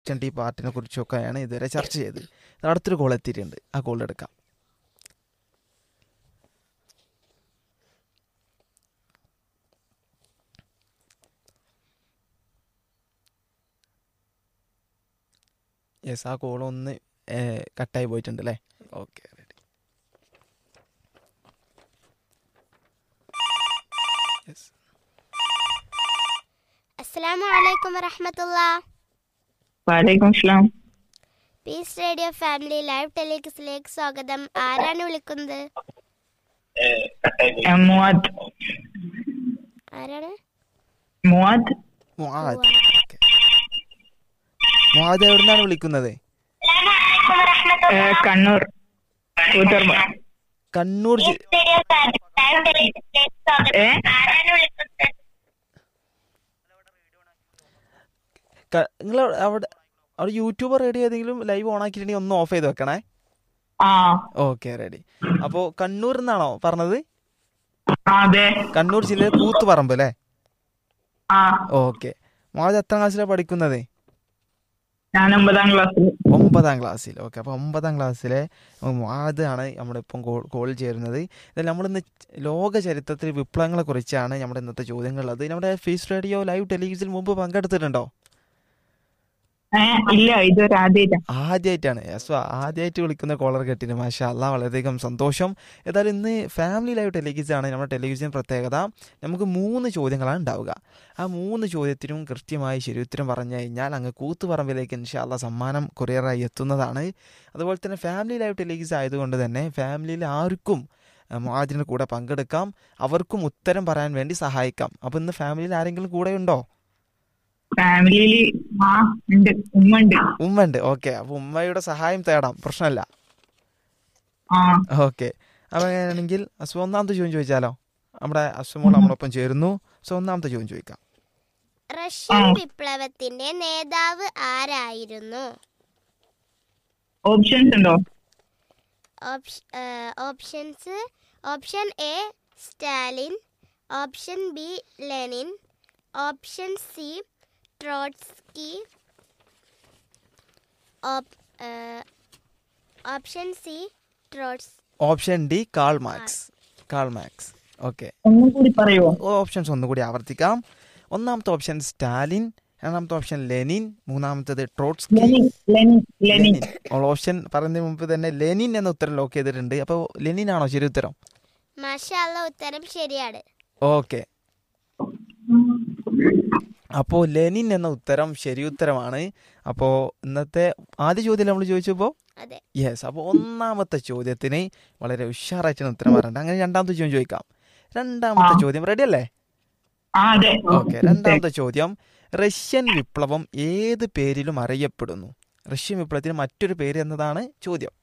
T പാർട്ടിനെ കുറിച്ചൊക്കെയാണ് ഇതുവരെ ചർച്ച ചെയ്തത് അടുത്തൊരു കോൾ എത്തിയിട്ടുണ്ട് ആ കോൾ എടുക്കാം യെസ് ആ കോൾ ഒന്ന് കട്ടായി പോയിട്ടുണ്ട് അല്ലേ ഓക്കെ റെഡി യെസ് അസ്സലാമു അലൈക്കും വറഹമത്തുള്ള വലൈക്കും സ്ലാം പീസ് റേഡിയോ ഫാമിലി ലൈവ് ടെലിക്സിലേക്ക് സ്വാഗതം ആരാണ് വിളിക്കുന്നത് മുവാദ് ആരാണ് മുവാദ് മുആദ് ഓക്കെ മുആദ് എവിടെ നിന്നാണ് വിളിക്കുന്നത് ഏ, കണ്ണൂർ കൂത്തുപറമ്പ് കണ്ണൂർ ജി- ഏ നിങ്ങൾ അവിടെ അവിടെ യൂട്യൂബ് റേഡിയോ ഏതെങ്കിലും ലൈവ് ഓൺ ആക്കിയിട്ടുണ്ടെങ്കിൽ ഒന്ന് ഓഫ് ചെയ്ത് വെക്കണേ ആ ഓക്കെ റെഡി അപ്പോൾ കണ്ണൂർ എന്നാണോ പറഞ്ഞത് ആ, അതെ കണ്ണൂർ ജില്ലയിലെ കൂത്തുപറമ്പ് അല്ലേ ആ ഓക്കെ മുആദ് എത്രാം ക്ലാസ്സിലാണ് പഠിക്കുന്നത് ഞാൻ ഒമ്പതാം ക്ലാസ്സിൽ ഒമ്പതാം ക്ലാസ്സിൽ ഓക്കെ അപ്പോൾ ഒമ്പതാം ക്ലാസ്സിലെ മുആദ് ആണ് നമ്മുടെ ഇപ്പം കോൾ കോൾ ചേരുന്നത് ഇതിൽ നമ്മളിന്ന് ലോക ചരിത്രത്തിൽ വിപ്ലവങ്ങളെ കുറിച്ചാണ് നമ്മുടെ ഇന്നത്തെ ചോദ്യങ്ങളുള്ളത് നമ്മുടെ ഫേസ് റേഡിയോ ലൈവ് ടെലിവിഷനിൽ മുമ്പ് പങ്കെടുത്തിട്ടുണ്ടോ ഏ ഇല്ല ഇതൊരു ആദ്യമായിട്ടാ ആദ്യമായിട്ടാണ് യസ്വ ആദ്യമായിട്ട് വിളിക്കുന്ന കോളർ കെട്ടിന് മാഷാ അല്ലാ വളരെയധികം സന്തോഷം ഏതായാലും ഇന്ന് ഫാമിലി ലൈവ് ടെലിവിഷൻ ആണ് നമ്മുടെ ടെലിവിഷൻ പ്രത്യേകത നമുക്ക് മൂന്ന് ചോദ്യങ്ങളാണ് ഉണ്ടാവുക ആ മൂന്ന് ചോദ്യത്തിനും കൃത്യമായി ശരിയുത്തരം പറഞ്ഞു കഴിഞ്ഞാൽ അങ്ങ് കൂത്തുപറമ്പിലേക്ക് ഇൻഷാല്ല സമ്മാനം കൊറിയറായി എത്തുന്നതാണ് അതുപോലെ തന്നെ ഫാമിലി ലൈവ് ടെലിവിഷൻ ആയതുകൊണ്ട് തന്നെ ഫാമിലിയിൽ ആർക്കും മുആദിൻ്റെ കൂടെ പങ്കെടുക്കാം അവർക്കും ഉത്തരം പറയാൻ വേണ്ടി സഹായിക്കാം അപ്പോൾ ഇന്ന് ഫാമിലിയിൽ ആരെങ്കിലും കൂടെ ഉണ്ടോ ഫാമിലിയിൽ ആ ഉണ്ട് ഉമ്മ ഉണ്ട് ഉമ്മ ഉണ്ട് ഓക്കെ അപ്പോൾ ഉമ്മയുടെ സഹായം തേടാം പ്രശ്നമല്ല ആ ഓക്കെ അപ്പോൾ അങ്ങനെയാണെങ്കിൽ അസു ഒന്നാമത്തെ ചോദ്യം ചോദിച്ചാലോ നമ്മുടെ അസുമോൾ നമ്മളൊപ്പം ചേരുന്നു സോ ഒന്നാമത്തെ ചോദ്യം ചോദിക്കാം റഷ്യൻ വിപ്ലവത്തിന്റെ നേതാവ് ആരായിരുന്നു ഓപ്ഷൻസ് ഉണ്ടോ ഓപ്ഷ- ഏ, options option A Stalin option B Lenin option C Trotsky ഓപ്- ഏ, option C Trotsky option D Karl Marx Karl Marx okay ഒന്നും കൂടി പറയുമോ ഓപ്ഷൻസ് ഒന്നുകൂടി ആവർത്തിക്കാം ഒന്നാമത്തെ ഓപ്ഷൻ സ്റ്റാലിൻ രണ്ടാമത്തെ ഓപ്ഷൻ ലെനിൻ മൂന്നാമത്തേത് Trotsky Lenin Lenin Lenin Lenin all option പറയുന്നതിന് മുമ്പ് തന്നെ ലെനിൻ എന്ന ഉത്തരം ലോക്ക് ചെയ്തിട്ടുണ്ട് അപ്പോൾ ലെനിൻ ആണോ ശരി ഉത്തരം മാഷാള്ള ഉത്തരം ശരിയാണ് ഓക്കെ അപ്പോൾ ലെനിൻ എന്ന ഉത്തരം ശരി ഉത്തരമാണ് അപ്പോൾ ഇന്നത്തെ ആദ്യ ചോദ്യം നമ്മൾ ചോദിച്ചപ്പോൾ അതെ യെസ് അപ്പോൾ ഒന്നാമത്തെ ചോദ്യത്തിന് വളരെ ഉഷാറായിട്ടാണ് ഉത്തരം പറയേണ്ടത് അങ്ങനെ രണ്ടാമത്തെ ചോദ്യം ചോദിക്കാം രണ്ടാമത്തെ ആ. ചോദ്യം റെഡി അല്ലേ ആ അതെ ഓക്കെ രണ്ടാമത്തെ ചോദ്യം റഷ്യൻ വിപ്ലവം ഏത് പേരിലും അറിയപ്പെടുന്നു റഷ്യൻ വിപ്ലവത്തിന് മറ്റൊരു പേര് എന്നതാണ് ചോദ്യം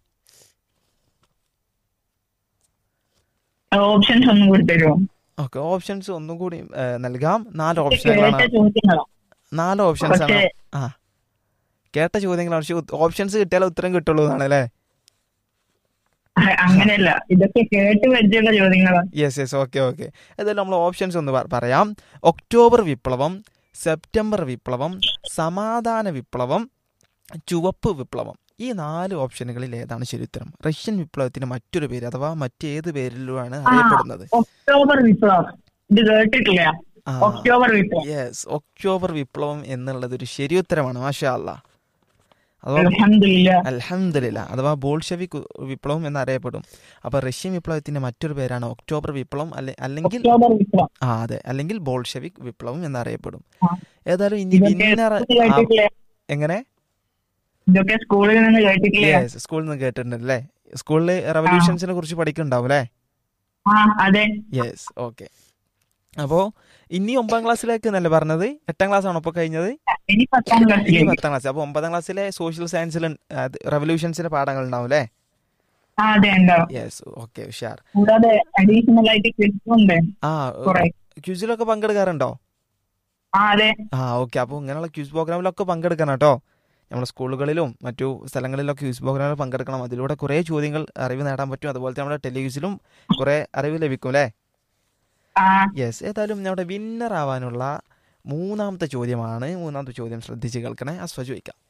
ഓപ്ഷൻസ് ഒന്നും കൂടി തരുമോ ഓക്കെ ഓപ്ഷൻസ് ഒന്നും കൂടി ഏ, നൽകാം നാല് കേട്ട ഓപ്ഷനുകളാണ് ചോദ്യങ്ങളാ നാല് ഓപ്ഷൻസ് ആണ് പക്ഷേ ആ കേട്ട ചോദ്യങ്ങളാണ് പക്ഷെ ഓപ്ഷൻസ് കിട്ടിയാലേ ഉത്തരം കിട്ടുള്ളൂ എന്നാണ് അല്ലേ അ- അങ്ങനെയല്ല ഇതൊക്കെ കേട്ട് പരിചയമുള്ള ചോദ്യങ്ങളാ യെസ് യെസ് ഓക്കെ ഓക്കെ ഏതായാലും നമ്മൾ ഓപ്ഷൻസ് ഒന്ന് പ- പറയാം ഒക്ടോബർ വിപ്ലവം സെപ്റ്റംബർ വിപ്ലവം സമാധാന വിപ്ലവം ചുവപ്പ് വിപ്ലവം ഈ നാല് ഓപ്ഷനുകളിൽ ഏതാണ് ശരി ഉത്തരം റഷ്യൻ വിപ്ലവത്തിന് മറ്റൊരു പേര് അഥവാ മറ്റേത് പേരിലുമാണ് അറിയപ്പെടുന്നത് ഒക്ടോബർ വിപ്ലവം ഇത് കേട്ടിട്ടില്ല ആ ഒക്ടോബർ വിപ്ലവം യെസ് ഒക്ടോബർ വിപ്ലവം എന്നുള്ളത് ഒരു ശരി ഉത്തരമാണ് മാഷാ അല്ലാ അഥവാ അൽഹംദുലില്ലാ അൽഹംദുലില്ല അഥവാ ബോൾഷെവിക് വിപ്ലവം എന്നറിയപ്പെടും അപ്പോൾ റഷ്യൻ വിപ്ലവത്തിന്റെ മറ്റൊരു പേരാണ് ഒക്ടോബർ വിപ്ലവം അല്ലെ അല്ലെങ്കിൽ ഒക്ടോബർ വിപ്ലവം ആ അതെ അല്ലെങ്കിൽ ബോൾഷെവിക് വിപ്ലവം എന്നറിയപ്പെടും ആ. ഏതായാലും ഇനി ഇതൊക്കെ വിന്നർ സ്കൂളിൽ കേട്ടിട്ടില്ലേ എങ്ങനെ ഇതൊക്കെ സ്കൂളിൽ നിന്ന് കേട്ടിട്ടില്ലേ യെസ് സ്കൂളിൽ നിന്ന് കേട്ടിട്ടുണ്ട് അല്ലേ സ്കൂളിൽ റവല്യൂഷൻസിനെ കുറിച്ച് പഠിക്കുന്നുണ്ടാവും അല്ലേ ആ അതെ യെസ് ഓക്കെ അപ്പോൾ ഇനി ഒമ്പതാം ക്ലാസ്സിലേക്ക് എന്നല്ലേ പറഞ്ഞത് എട്ടാം ക്ലാസ് ആണോ ഇപ്പോൾ കഴിഞ്ഞത് ഇനി പത്താം ഇനി ക്ലാസ്സിലേക്ക് പത്താം ക്ലാസ് അപ്പോൾ ഒമ്പതാം ക്ലാസ്സിലെ സോഷ്യൽ സയൻസിൽ റവല്യൂഷൻസിന്റെ പാഠങ്ങൾ ഉണ്ടാവും അല്ലേ ആ അതെ ഉണ്ടാവും യെസ് ഓക്കെ ഉഷാർ കൂടാതെ അഡീഷണൽ ആയിട്ട് ക്വിസും ഉണ്ട് ആ കുറെ ക്യൂസിലൊക്കെ പങ്കെടുക്കാറുണ്ടോ ആ അതെ ആ ഓക്കെ അപ്പോൾ ഇങ്ങനെയുള്ള ക്യൂസ് പ്രോഗ്രാമിലൊക്കെ പങ്കെടുക്കണം കേട്ടോ നമ്മുടെ സ്കൂളുകളിലും മറ്റു സ്ഥലങ്ങളിലൊക്കെ ക്യൂസ് പ്രോഗ്രാമിൽ പങ്കെടുക്കണം അതിലൂടെ കുറേ ചോദ്യങ്ങൾ അറിവ് നേടാൻ പറ്റും അതുപോലെ തന്നെ നമ്മുടെ ടെലിവിഷനിലും കുറേ അറിവ് ലഭിക്കും അല്ലേ ആ യെസ് ഏതായാലും നമ്മുടെ വിന്നർ ആവാനുള്ള മൂന്നാമത്തെ ചോദ്യമാണ് മൂന്നാമത്തെ ചോദ്യം ശ്രദ്ധിച്ച് കേൾക്കണേ അസ്വ ചോദിക്കാം